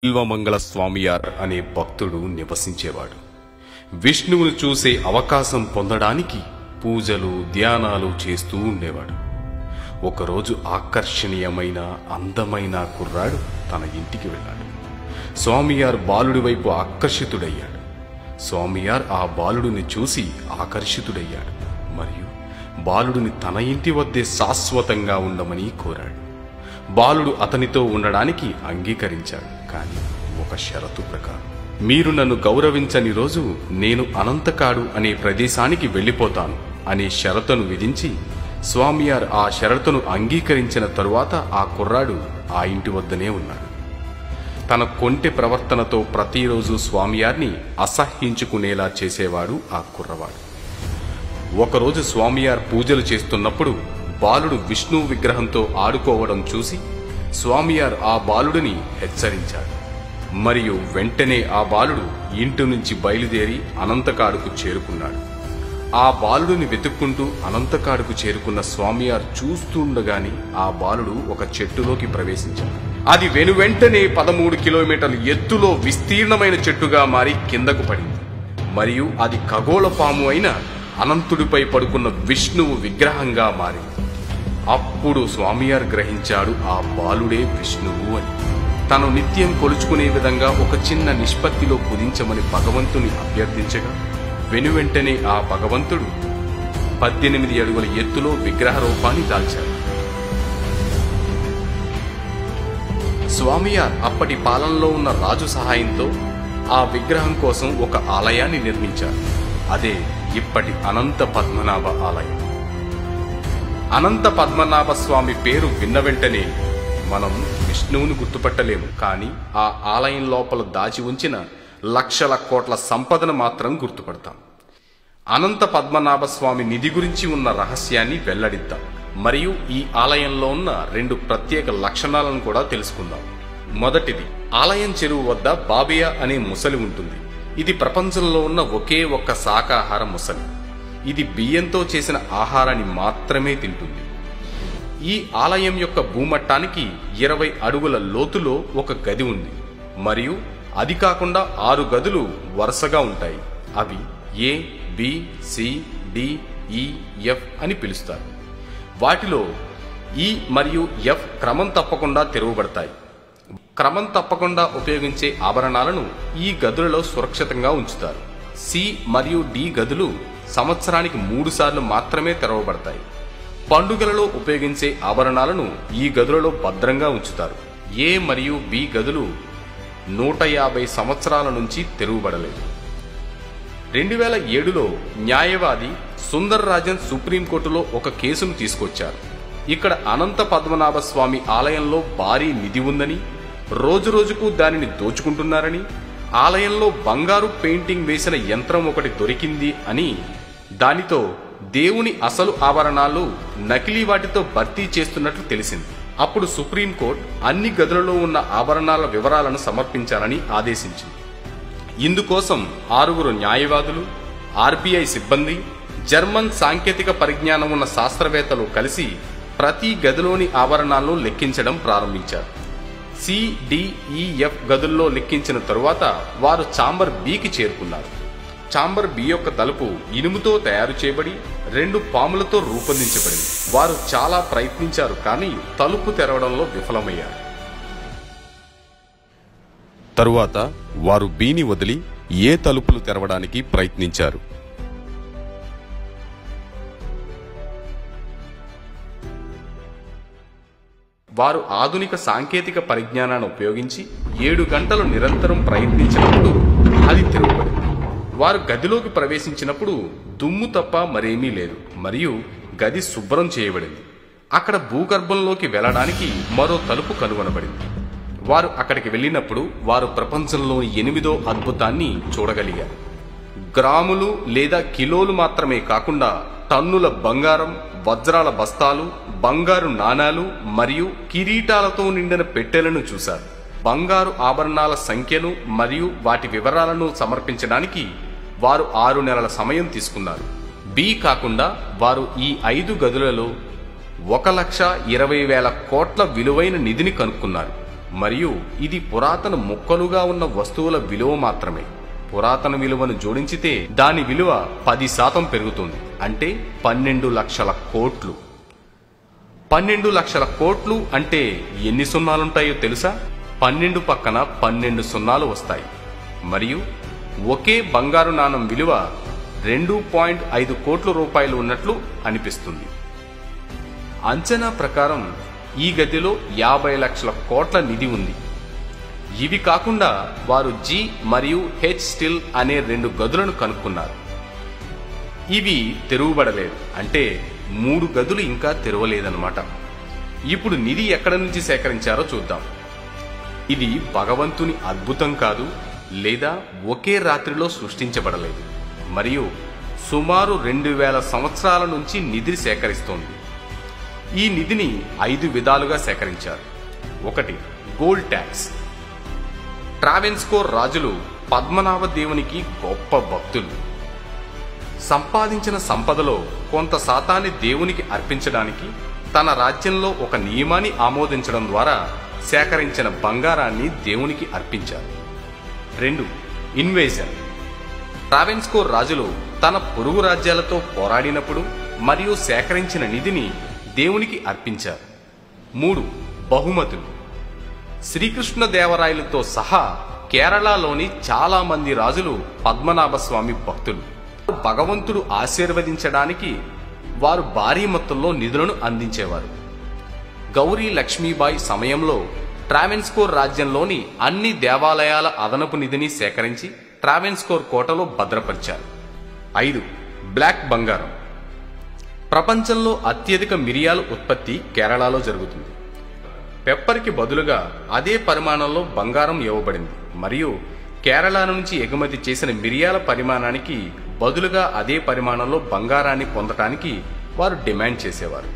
బిల్వమంగళ స్వామియార్ అనే భక్తుడు నివసించేవాడు విష్ణువును చూసే అవకాశం పొందడానికి పూజలు ధ్యానాలు చేస్తూ ఉండేవాడు ఒకరోజు ఆకర్షణీయమైన అందమైన కుర్రాడు తన ఇంటికి వెళ్ళాడు స్వామియార్ బాలుడి వైపు ఆకర్షితుడయ్యాడు స్వామియార్ ఆ బాలుడిని చూసి ఆకర్షితుడయ్యాడు మరియు బాలుడిని తన ఇంటి వద్దే శాశ్వతంగా ఉండమని కోరాడు బాలుడు అతనితో ఉండడానికి అంగీకరించాడు కానీ ఒక షరతు ప్రకారం మీరు నన్ను గౌరవించని రోజు నేను అనంతకాడు అనే ప్రదేశానికి వెళ్ళిపోతాను అనే షరతును విధించి స్వామియార్ ఆ షరతును అంగీకరించిన తరువాత ఆ కుర్రాడు ఆ ఇంటి వద్దనే ఉన్నాడు తన కొంటె ప్రవర్తనతో ప్రతిరోజు స్వామియార్ని అసహ్యించుకునేలా చేసేవాడు ఆ కుర్రవాడు ఒకరోజు స్వామియార్ పూజలు చేస్తున్నప్పుడు బాలుడు విష్ణు విగ్రహంతో ఆడుకోవడం చూసి స్వామియార్ ఆ బాలుడిని హెచ్చరించాడు మరియు వెంటనే ఆ బాలుడు ఇంటి నుంచి బయలుదేరి అనంతకాడుకు చేరుకున్నాడు ఆ బాలుడిని వెతుక్కుంటూ అనంతకాడుకు చేరుకున్న స్వామియార్ చూస్తుండగానే ఆ బాలుడు ఒక చెట్టులోకి ప్రవేశించాడు అది వెనువెంటనే పదమూడు కిలోమీటర్ల ఎత్తులో విస్తీర్ణమైన చెట్టుగా మారి కిందకు పడింది మరియు అది ఖగోళ పాము అయిన అనంతుడిపై పడుకున్న విష్ణువు విగ్రహంగా మారింది అప్పుడు స్వామియార్ గ్రహించాడు ఆ బాలుడే విష్ణువు అని తను నిత్యం కొలుచుకునే విధంగా ఒక చిన్న నిష్పత్తిలో కుదించమని భగవంతుని అభ్యర్థించగా వెనువెంటనే ఆ భగవంతుడు పద్దెనిమిది అడుగుల ఎత్తులో విగ్రహ రూపాన్ని దాల్చాడు స్వామియార్ అప్పటి పాలనలో ఉన్న రాజు సహాయంతో ఆ విగ్రహం కోసం ఒక ఆలయాన్ని నిర్మించారు అదే ఇప్పటి అనంత పద్మనాభ ఆలయం అనంత పద్మనాభ స్వామి పేరు విన్న వెంటనే మనం విష్ణువుని గుర్తుపట్టలేము కానీ ఆ ఆలయం లోపల దాచి ఉంచిన లక్షల కోట్ల సంపదను మాత్రం గుర్తుపడతాం అనంత పద్మనాభ స్వామి నిధి గురించి ఉన్న రహస్యాన్ని వెల్లడిద్దాం మరియు ఈ ఆలయంలో ఉన్న రెండు ప్రత్యేక లక్షణాలను కూడా తెలుసుకుందాం మొదటిది ఆలయం చెరువు వద్ద బాబియా అనే ముసలి ఉంటుంది ఇది ప్రపంచంలో ఉన్న ఒకే ఒక్క శాకాహార ముసలి ఇది బియ్యంతో చేసిన ఆహారాన్ని మాత్రమే తింటుంది ఈ ఆలయం యొక్క భూమట్టానికి ఇరవై అడుగుల లోతులో ఒక గది ఉంది మరియు అది కాకుండా ఆరు గదులు వరుసగా ఉంటాయి అవి A B C D E F అని పిలుస్తారు వాటిలో ఈ మరియు ఎఫ్ క్రమం తప్పకుండా తెరవబడతాయి క్రమం తప్పకుండా ఉపయోగించే ఆభరణాలను ఈ గదులలో సురక్షితంగా ఉంచుతారు సి మరియు డి గదులు సంవత్సరానికి మూడు సార్లు మాత్రమే తెరవబడతాయి పండుగలలో ఉపయోగించే ఆభరణాలను ఈ గదులలో భద్రంగా ఉంచుతారు ఏ మరియు బి గదులు నూట యాభై సంవత్సరాల నుంచి తెరవబడలేదు రెండు వేల ఏడులో న్యాయవాది సుందర్ రాజన్ సుప్రీంకోర్టులో ఒక కేసును తీసుకొచ్చారు ఇక్కడ అనంత పద్మనాభ స్వామి ఆలయంలో భారీ నిధి ఉందని రోజురోజుకు దానిని దోచుకుంటున్నారని ఆలయంలో బంగారు పెయింటింగ్ వేసిన యంత్రం ఒకటి దొరికింది అని దానితో దేవుని అసలు ఆభరణాలు నకిలీ వాటితో భర్తీ చేస్తున్నట్లు తెలిసింది అప్పుడు సుప్రీంకోర్టు అన్ని గదులలో ఉన్న ఆభరణాల వివరాలను సమర్పించాలని ఆదేశించింది ఇందుకోసం ఆరుగురు న్యాయవాదులు ఆర్బీఐ సిబ్బంది జర్మన్ సాంకేతిక పరిజ్ఞానం ఉన్న శాస్త్రవేత్తలు కలిసి ప్రతి గదిలోని ఆభరణాలను లెక్కించడం ప్రారంభించారు సిడిఈఎఫ్ గదుల్లో లెక్కించిన తరువాత వారు చాంబర్ బికి చేరుకున్నారు చాంబర్ బి యొక్క తలుపు ఇనుముతో తయారు చేయబడి రెండు పాములతో రూపొందించబడింది వారు చాలా ప్రయత్నించారు కానీ తలుపు తెరవడంలో విఫలమయ్యారు తరువాత వారు బీని వదిలి ఏ తలుపులు తెరవడానికి ప్రయత్నించారు వారు ఆధునిక సాంకేతిక పరిజ్ఞానాన్ని ఉపయోగించి ఏడు గంటలు నిరంతరం ప్రయత్నించినప్పుడు అది తెరవబడింది వారు గదిలోకి ప్రవేశించినప్పుడు దుమ్ము తప్ప మరేమీ లేదు మరియు గది శుభ్రం చేయబడింది అక్కడ భూగర్భంలోకి వెళ్ళడానికి మరో తలుపు కనుగొనబడింది వారు అక్కడికి వెళ్ళినప్పుడు వారు ప్రపంచంలోని ఎనిమిదో అద్భుతాన్ని చూడగలిగారు గ్రాములు లేదా కిలోలు మాత్రమే కాకుండా టన్నుల బంగారం వజ్రాల బస్తాలు బంగారు నాణాలు మరియు కిరీటాలతో నిండిన పెట్టెలను చూశారు బంగారు ఆభరణాల సంఖ్యను మరియు వాటి వివరాలను సమర్పించడానికి వారు ఆరు నెలల సమయం తీసుకున్నారు బి కాకుండా వారు ఈ ఐదు గదులలో ఒక లక్ష ఇరవై వేల కోట్ల విలువైన నిధిని కనుక్కున్నారు మరియు ఇది పురాతన ముక్కలుగా ఉన్న వస్తువుల విలువ మాత్రమే పురాతన విలువను జోడించితే దాని విలువ పది శాతం పెరుగుతుంది అంటే పన్నెండు లక్షల కోట్లు పన్నెండు లక్షల కోట్లు అంటే ఎన్ని సున్నాలుంటాయో తెలుసా పన్నెండు పక్కన పన్నెండు సున్నాలు వస్తాయి మరియు ఒకే బంగారు నాణం విలువ రెండు పాయింట్ ఐదు కోట్ల రూపాయలు ఉన్నట్లు అనిపిస్తుంది అంచనా ప్రకారం ఈ గదిలో యాభై లక్షల కోట్ల నిధి ఉంది ఇవి కాకుండా వారు జి మరియు హెచ్ స్టిల్ అనే రెండు గదులను కనుక్కున్నారు ఇవి తెరువబడలేదు అంటే మూడు గదులు ఇంకా తెరవలేదన్నమాట ఇప్పుడు నిధి ఎక్కడ నుంచి సేకరించారో చూద్దాం ఇది భగవంతుని అద్భుతం కాదు లేదా ఒకే రాత్రిలో సృష్టించబడలేదు మరియు సుమారు రెండు వేల సంవత్సరాల నుంచి నిధి సేకరిస్తోంది ఈ నిధిని ఐదు విధాలుగా సేకరించారు ఒకటి గోల్డ్ ట్యాక్స్ ట్రావెన్స్కోర్ రాజులు పద్మనాభ దేవునికి గొప్ప భక్తులు సంపాదించిన సంపదలో కొంత శాతాన్ని దేవునికి అర్పించడానికి తన రాజ్యంలో ఒక నియమాన్ని ఆమోదించడం ద్వారా సేకరించిన బంగారాన్ని దేవునికి అర్పించారు రెండు ఇన్వేజన్ ట్రావెన్స్కోర్ రాజులు తన పొరుగు రాజ్యాలతో పోరాడినప్పుడు మరియు సేకరించిన నిధిని దేవునికి అర్పించారు మూడు బహుమతులు శ్రీకృష్ణ దేవరాయలతో సహా కేరళలోని చాలా మంది రాజులు పద్మనాభ స్వామి భక్తులు భగవంతుడు ఆశీర్వదించడానికి వారు భారీ మొత్తంలో నిధులను అందించేవారు గౌరీ లక్ష్మీబాయి సమయంలో ట్రావెన్స్కోర్ రాజ్యంలోని అన్ని దేవాలయాల అదనపు నిధిని సేకరించి ట్రావెన్స్కోర్ కోటలో భద్రపరిచారు ఐదు బ్లాక్ బంగారం ప్రపంచంలో అత్యధిక మిరియాల ఉత్పత్తి కేరళలో జరుగుతుంది పెప్పర్కి బదులుగా అదే పరిమాణంలో బంగారం ఇవ్వబడింది మరియు కేరళ నుంచి ఎగుమతి చేసిన మిరియాల పరిమాణానికి బదులుగా అదే పరిమాణంలో బంగారాన్ని పొందటానికి వారు డిమాండ్ చేసేవారు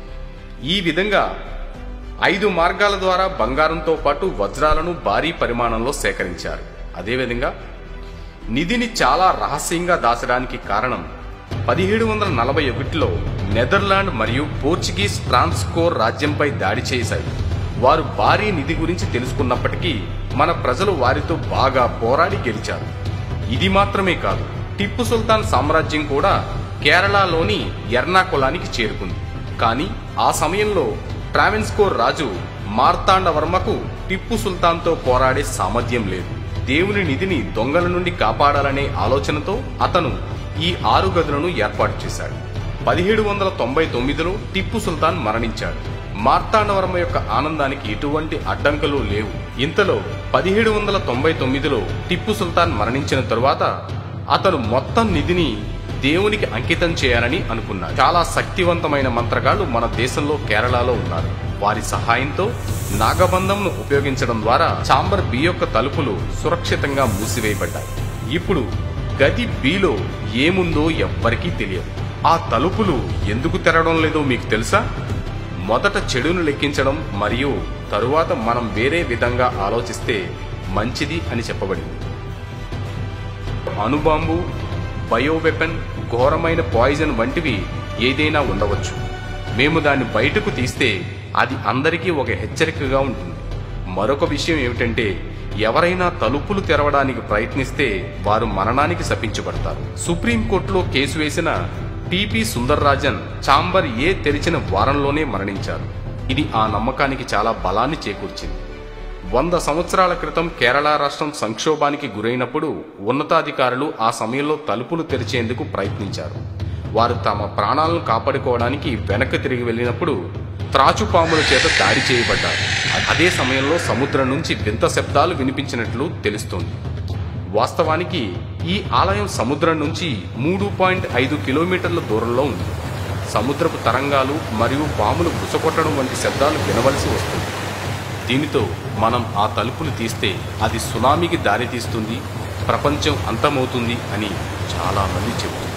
ఈ విధంగా ఐదు మార్గాల ద్వారా బంగారంతో పాటు వజ్రాలను భారీ పరిమాణంలో సేకరించారు అదేవిధంగా నిధిని చాలా రహస్యంగా దాచడానికి కారణం పదిహేడు వందల నలభై ఒకటిలో నెదర్లాండ్ మరియు పోర్చుగీస్ ట్రాన్స్కోర్ రాజ్యంపై దాడి చేశాయి వారు భారీ నిధి గురించి తెలుసుకున్నప్పటికీ మన ప్రజలు వారితో బాగా పోరాడి గెలిచారు ఇది మాత్రమే కాదు టిప్పు సుల్తాన్ సామ్రాజ్యం కూడా కేరళలోని ఎర్నాకులానికి చేరుకుంది కానీ ఆ సమయంలో ట్రావెన్స్కోర్ రాజు మార్తాండవర్మకు టిప్పు సుల్తాన్తో పోరాడే సామర్థ్యం లేదు దేవుని నిధిని దొంగల నుండి కాపాడాలనే ఆలోచనతో అతను ఈ ఆరు గదులను ఏర్పాటు చేశాడు పదిహేడు వందల తొంభై తొమ్మిదిలో టిప్పు సుల్తాన్ మరణించాడు మార్తాండవర్మ యొక్క ఆనందానికి ఎటువంటి అడ్డంకులు లేవు ఇంతలో పదిహేడు వందల తొంభై తొమ్మిదిలో టిప్పు సుల్తాన్ మరణించిన తరువాత అతను మొత్తం నిధిని దేవునికి అంకితం చేయాలని అనుకున్నాడు చాలా శక్తివంతమైన మంత్రగాళ్లు మన దేశంలో కేరళలో ఉన్నారు వారి సహాయంతో నాగబంధంను ఉపయోగించడం ద్వారా చాంబర్ బి యొక్క తలుపులు సురక్షితంగా మూసివేయబడ్డాయి ఇప్పుడు గది బిలో ఏముందో ఎవ్వరికీ తెలియదు ఆ తలుపులు ఎందుకు తెరవడం లేదో మీకు తెలుసా మొదట చెడును లెక్కించడం మరియు తరువాత మనం వేరే విధంగా ఆలోచిస్తే మంచిది అని చెప్పబడింది అణుబాంబు బయోవెపన్ ఘోరమైన పాయిజన్ వంటివి ఏదైనా ఉండవచ్చు మేము దాన్ని బయటకు తీస్తే అది అందరికీ ఒక హెచ్చరికగా ఉంటుంది మరొక విషయం ఏమిటంటే ఎవరైనా తలుపులు తెరవడానికి ప్రయత్నిస్తే వారు మరణానికి శపించబడతారు సుప్రీంకోర్టులో కేసు వేసిన టిపి సుందర్రాజన్ చాంబర్ ఏ తెరిచిన వారంలోనే మరణించారు ఇది ఆ నమ్మకానికి చాలా బలాన్ని చేకూర్చింది వంద సంవత్సరాల క్రితం కేరళ రాష్ట్రం సంక్షోభానికి గురైనప్పుడు ఉన్నతాధికారులు ఆ సమయంలో తలుపులు తెరిచేందుకు ప్రయత్నించారు వారు తమ ప్రాణాలను కాపాడుకోవడానికి వెనక్కి తిరిగి వెళ్ళినప్పుడు త్రాచుపాముల చేత దాడి చేయబడ్డారు అదే సమయంలో సముద్రం నుంచి వింత శబ్దాలు వినిపించినట్లు తెలుస్తోంది వాస్తవానికి ఈ ఆలయం సముద్రం నుంచి మూడు పాయింట్ ఐదు కిలోమీటర్ల దూరంలో ఉంది సముద్రపు తరంగాలు మరియు పాములు బుసకొట్టడం వంటి శబ్దాలు వినవలసి వస్తుంది దీనితో మనం ఆ తలుపులు తీస్తే అది సునామీకి దారితీస్తుంది ప్రపంచం అంతమవుతుంది అని చాలామంది చెబుతున్నారు